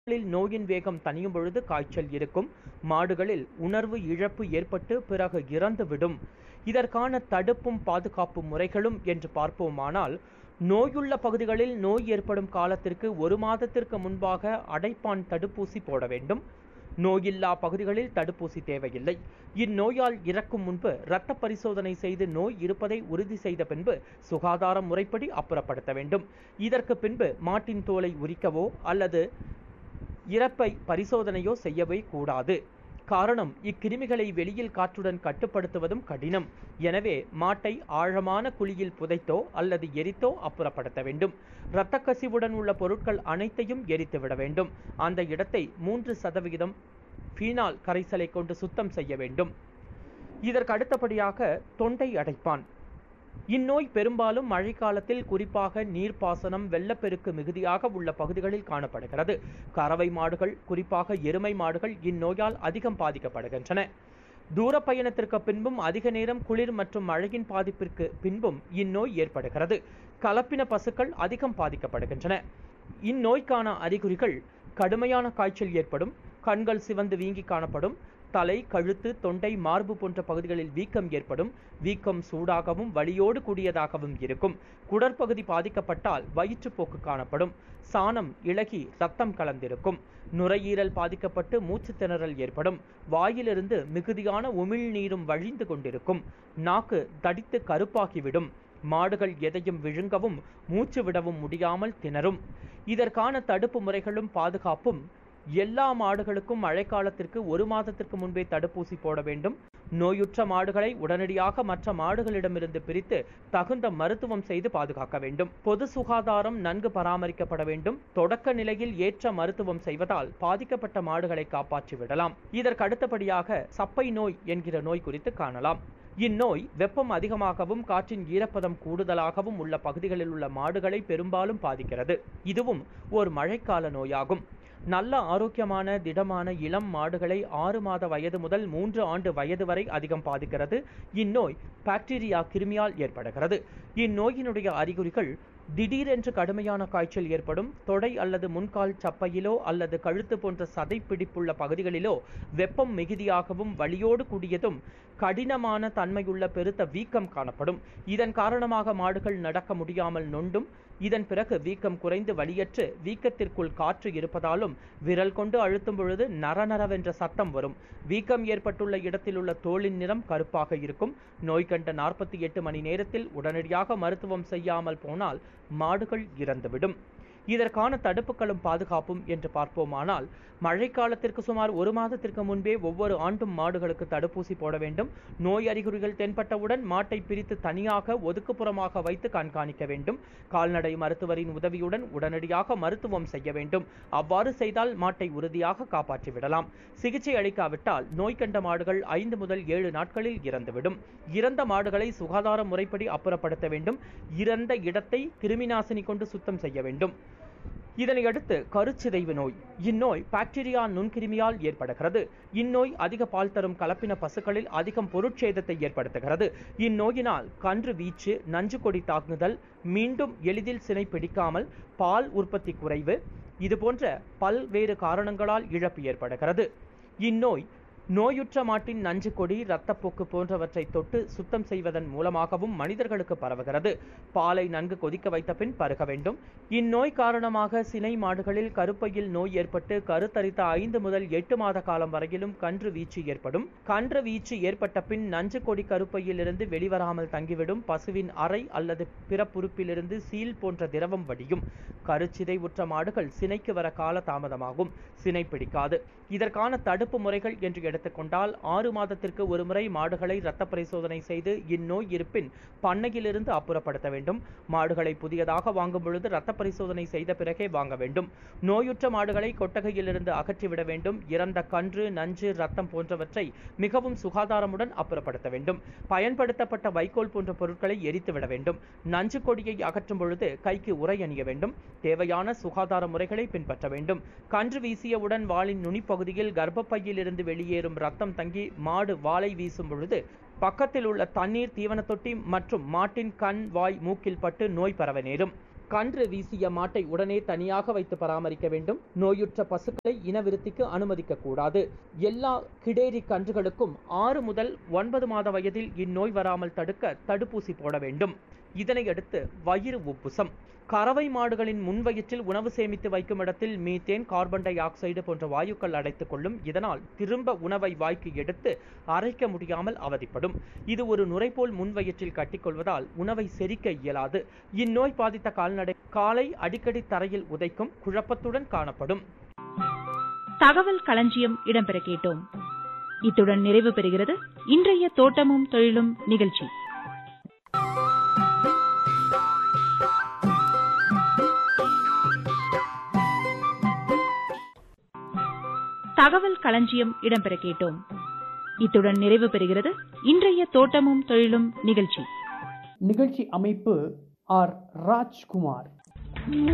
மாடுகளில் நோயின் வேகம் தணியும் பொழுது காய்ச்சல் இருக்கும் மாடுகளில் உணர்வு இழப்பு ஏற்பட்டு பிறகு இறந்துவிடும் இதற்கான தடுப்பும் பாதுகாப்பு முறைகளும் என்று பார்ப்போமானால் நோயுள்ள பகுதிகளில் நோய் ஏற்படும் காலத்திற்கு ஒரு மாதத்திற்கு முன்பாக அடைப்பான் தடுப்பூசி போட வேண்டும் நோயில்லா பகுதிகளில் தடுப்பூசி தேவையில்லை இந்நோயால் இறக்கும் முன்பு இரத்த பரிசோதனை செய்து நோய் இருப்பதை உறுதி செய்த பின்பு சுகாதார முறைப்படி அப்புறப்படுத்த வேண்டும் இதற்கு பின்பு மாட்டின் தோலை உரிக்கவோ அல்லது இறப்பை பரிசோதனையோ செய்யவே கூடாது காரணம் இக்கிருமிகளை வெளியில் காற்றுடன் கட்டுப்படுத்துவதும் கடினம் எனவே மாட்டை ஆழமான குழியில் புதைத்தோ அல்லது எரித்தோ அப்புறப்படுத்த வேண்டும் இரத்த கசிவுடன் உள்ள பொருட்கள் அனைத்தையும் எரித்து விட வேண்டும் அந்த இடத்தை மூன்று சதவிகிதம் ஃபீனால் கரைசலை கொண்டு சுத்தம் செய்ய வேண்டும் இதற்கு அடுத்தபடியாக தொண்டை அடைப்பான் இந்நோய் பெரும்பாலும் மழைக்காலத்தில் குறிப்பாக நீர்ப்பாசனம் வெள்ளப்பெருக்கு மிகுதியாக உள்ள பகுதிகளில் காணப்படுகிறது கறவை மாடுகள் குறிப்பாக எருமை மாடுகள் இந்நோயால் அதிகம் பாதிக்கப்படுகின்றன தூர பயணத்திற்கு பின்பும் அதிக நேரம் குளிர் மற்றும் மழையின் பாதிப்பிற்கு பின்பும் இந்நோய் ஏற்படுகிறது கலப்பின பசுக்கள் அதிகம் பாதிக்கப்படுகின்றன இந்நோய்க்கான அறிகுறிகள் கடுமையான காய்ச்சல் ஏற்படும் கண்கள் சிவந்து வீங்கி காணப்படும் தலை கழுத்து தொண்டை மார்பு போன்ற பகுதிகளில் வீக்கம் ஏற்படும் வீக்கம் சூடாகவும் வலியோடு கூடியதாகவும் இருக்கும் குடற்பகுதி பாதிக்கப்பட்டால் வயிற்றுப்போக்கு காணப்படும் சாணம் இளகி ரத்தம் கலந்திருக்கும் நுரையீரல் பாதிக்கப்பட்டு மூச்சு திணறல் ஏற்படும் வாயிலிருந்து மிகுதியான உமிழ்நீரும் வழிந்து கொண்டிருக்கும் நாக்கு தடித்து கருப்பாகிவிடும் மாடுகள் எதையும் விழுங்கவும் மூச்சு விடவும் முடியாமல் திணறும் இதற்கான தடுப்பு முறைகளும் பாதுகாப்பும் எல்லா மாடுகளுக்கும் மழைக்காலத்திற்கு ஒரு மாதத்திற்கு முன்பே தடுப்பூசி போட வேண்டும் நோயுற்ற மாடுகளை உடனடியாக மற்ற மாடுகளிடமிருந்து பிரித்து தகுந்த மருத்துவம் செய்து பாதுகாக்க வேண்டும் பொது சுகாதாரம் நன்கு பராமரிக்கப்பட வேண்டும் தொடக்க நிலையில் ஏற்ற மருத்துவம் செய்வதால் பாதிக்கப்பட்ட மாடுகளை காப்பாற்றி விடலாம் இதற்கு அடுத்தபடியாக சப்பை நோய் என்கிற நோய் குறித்து காணலாம் இந்நோய் வெப்பம் அதிகமாகவும் காற்றின் ஈரப்பதம் கூடுதலாகவும் உள்ள பகுதிகளில் உள்ள மாடுகளை பெரும்பாலும் பாதிக்கிறது இதுவும் ஒரு மழைக்கால நோயாகும் நல்ல ஆரோக்கியமான திடமான இளம் மாடுகளை ஆறு மாத வயது முதல் மூன்று ஆண்டு வயது வரை அதிகம் பாதிக்கிறது இந்நோய் பாக்டீரியா கிருமியால் ஏற்படுகிறது இந்நோயினுடைய அறிகுறிகள் திடீரென்று கடுமையான காய்ச்சல் ஏற்படும் தொடை அல்லது முன்கால் சப்பையிலோ அல்லது கழுத்து போன்ற சதை பிடிப்புள்ள பகுதிகளிலோ வெப்பம் மிகுதியாகவும் வலியோடு கூடியதும் கடினமான தன்மையுள்ள பெருத்த வீக்கம் காணப்படும் இதன் காரணமாக மாடுகள் நடக்க முடியாமல் நொண்டும் இதன் பிறகு வீக்கம் குறைந்து வலியற்று வீக்கத்திற்குள் காற்று இருப்பதாலும் விரல் கொண்டு அழுத்தும் பொழுது நரநரவென்ற சத்தம் வரும் வீக்கம் ஏற்பட்டுள்ள இடத்தில் உள்ள தோலின் நிறம் கருப்பாக இருக்கும் நோய் கண்ட நாற்பத்தி எட்டு மணி நேரத்தில் உடனடியாக மருத்துவம் செய்யாமல் போனால் மாடுகள் இறந்துவிடும் இதற்கான தடுப்புகளும் பாதுகாப்பும் என்று பார்ப்போமானால் மழைக்காலத்திற்கு சுமார் ஒரு மாதத்திற்கு முன்பே ஒவ்வொரு ஆண்டும் மாடுகளுக்கு தடுப்பூசி போட வேண்டும் நோய் அறிகுறிகள் தென்பட்டவுடன் மாட்டை பிரித்து தனியாக ஒதுக்குப்புறமாக வைத்து கண்காணிக்க வேண்டும் கால்நடை மருத்துவரின் உதவியுடன் உடனடியாக மருத்துவம் செய்ய வேண்டும் அவ்வாறு செய்தால் மாட்டை உறுதியாக காப்பாற்றி விடலாம் சிகிச்சை அளிக்காவிட்டால் நோய் கண்ட மாடுகள் ஐந்து முதல் ஏழு நாட்களில் இறந்துவிடும் இறந்த மாடுகளை சுகாதார முறைப்படி அப்புறப்படுத்த வேண்டும் இறந்த இடத்தை கிருமிநாசினி கொண்டு சுத்தம் செய்ய வேண்டும் இதனை அடுத்து கருச்சிதைவு நோய் இந்நோய் பாக்டீரியா நுண்கிருமியால் ஏற்படுகிறது இந்நோய் அதிக பால் தரும் கலப்பின பசுக்களில் அதிகம் பொருட்சேதத்தை ஏற்படுத்துகிறது இந்நோயினால் கன்று வீச்சு நஞ்சு கொடி தாக்குதல் மீண்டும் எளிதில் சினை பிடிக்காமல் பால் உற்பத்தி குறைவு இதுபோன்ற பல்வேறு காரணங்களால் இழப்பு ஏற்படுகிறது இந்நோய் நோயுற்ற மாட்டின் நஞ்சு கொடி இரத்தப்போக்கு போன்றவற்றை தொட்டு சுத்தம் செய்வதன் மூலமாகவும் மனிதர்களுக்கு பரவுகிறது பாலை நன்கு கொதிக்க வைத்த பின் பருக வேண்டும் இந்நோய் காரணமாக சினை மாடுகளில் கருப்பையில் நோய் ஏற்பட்டு கருத்தரித்த ஐந்து முதல் எட்டு மாத காலம் வரையிலும் கன்று வீச்சு ஏற்படும் கன்று வீச்சு ஏற்பட்ட பின் நஞ்சு கொடி கருப்பையில் இருந்து வெளிவராமல் தங்கிவிடும் பசுவின் அறை அல்லது பிறப்புறுப்பிலிருந்து சீல் போன்ற திரவம் வடியும் கருச்சிதை உற்ற மாடுகள் சினைக்கு வர கால தாமதமாகும் சினை பிடிக்காது இதற்கான தடுப்பு முறைகள் என்று எடுத்துக்கொண்டால் ஆறு மாதத்திற்கு ஒருமுறை மாடுகளை இரத்த பரிசோதனை செய்து இந்நோய் இருப்பின் பண்ணையிலிருந்து அப்புறப்படுத்த வேண்டும் மாடுகளை புதியதாக வாங்கும் பொழுது இரத்த பரிசோதனை செய்த பிறகே வாங்க வேண்டும் நோயுற்ற மாடுகளை கொட்டகையிலிருந்து அகற்றிவிட வேண்டும் இறந்த கன்று நஞ்சு ரத்தம் போன்றவற்றை மிகவும் சுகாதாரமுடன் அப்புறப்படுத்த வேண்டும் பயன்படுத்தப்பட்ட வைக்கோல் போன்ற பொருட்களை எரித்துவிட வேண்டும் நஞ்சு கொடியை அகற்றும் பொழுது கைக்கு உரை அணிய வேண்டும் தேவையான சுகாதார முறைகளை பின்பற்ற வேண்டும் கன்று வீசியவுடன் வாளின் நுனிப்பகுதியில் கர்ப்பப்பையில் இருந்து வெளியேறும் ரத்தம் தங்கி மாடு வாளை வீசும் பொழுது பக்கத்தில் உள்ள தண்ணீர் தீவன தொட்டி மற்றும் மாட்டின் கண் வாய் மூக்கில் பட்டு நோய் பரவ நேரும் கன்று வீசிய மாட்டை உடனே தனியாக வைத்து பராமரிக்க வேண்டும் நோயுற்ற பசுக்களை இனவிருத்திக்கு அனுமதிக்க கூடாது எல்லா கிடேரி கன்றுகளுக்கும் ஆறு முதல் ஒன்பது மாத வயதில் இந்நோய் வராமல் தடுக்க தடுப்பூசி போட வேண்டும் இதனையடுத்து வயிறு உப்புசம் கறவை மாடுகளின் முன்வயிற்றில் உணவு சேமித்து வைக்கும் இடத்தில் மீத்தேன் கார்பன் டை ஆக்சைடு போன்ற வாயுக்கள் அடைத்துக் கொள்ளும் இதனால் திரும்ப உணவை வாய்க்கு எடுத்து அரைக்க முடியாமல் அவதிப்படும் இது ஒரு நுரைபோல் முன்வயிற்றில் கட்டிக்கொள்வதால் உணவை செரிக்க இயலாது இந்நோய் பாதித்த கால்நடை காலை அடிக்கடி தரையில் உதைக்கும் குழப்பத்துடன் காணப்படும் தகவல் களஞ்சியம் இடம்பெற கேட்டோம் இத்துடன் நிறைவு பெறுகிறது இன்றைய தோட்டமும் தொழிலும் நிகழ்ச்சி தகவல் களஞ்சியம் இடம்பெற கேட்டோம் இத்துடன் நிறைவு பெறுகிறது இன்றைய தோட்டமும் தொழிலும் நிகழ்ச்சி நிகழ்ச்சி அமைப்பு ஆர் ராஜ்குமார்